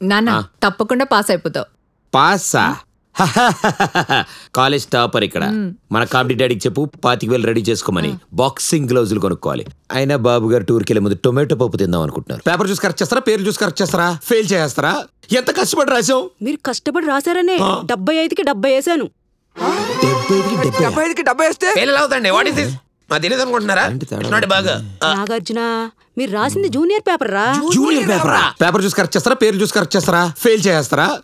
నాన్న తప్పకుండా పాస్ అయిపోతావు పాసా కాలేజ్ టాపర్ ఇక్కడ మన కామెడీ డాడీకి చెప్పు పాతిక వేలు రెడీ చేసుకోమని బాక్సింగ్ గ్లౌజులు కొనుక్కోవాలి అయినా బాబు గారు టూర్కి వెళ్ళే ముందు టొమాటో పప్పు తిందాం అనుకుంటున్నారు పేపర్ చూసి కరెక్ట్ చేస్తారా పేరు చూసి కరెక్ట్ చేస్తారా ఫెయిల్ చేస్తారా ఎంత కష్టపడి రాసాం మీరు కష్టపడి రాశారనే డెబ్బై ఐదుకి డెబ్బై వేసాను డెబ్బై ఐదుకి డెబ్బై డెబ్బై ఐదుకి డెబ్బై వేస్తే ఫెయిల్ అవుతండి వాట్ ఇస్ దిస్ మా తెలియదు అనుకుంటున్నారా ఏంటి తేడా? చూడండి బాగా నాగార్జున మీరు రాసింది జూనియర్ పేపర్ రా జూనియర్ పేపర్ పేపర్ చూసి కరెక్ట్ చేస్తారా పేరు చూసి కరెక్ట్ చేస్తారా ఫెయిల్ చేస్తారా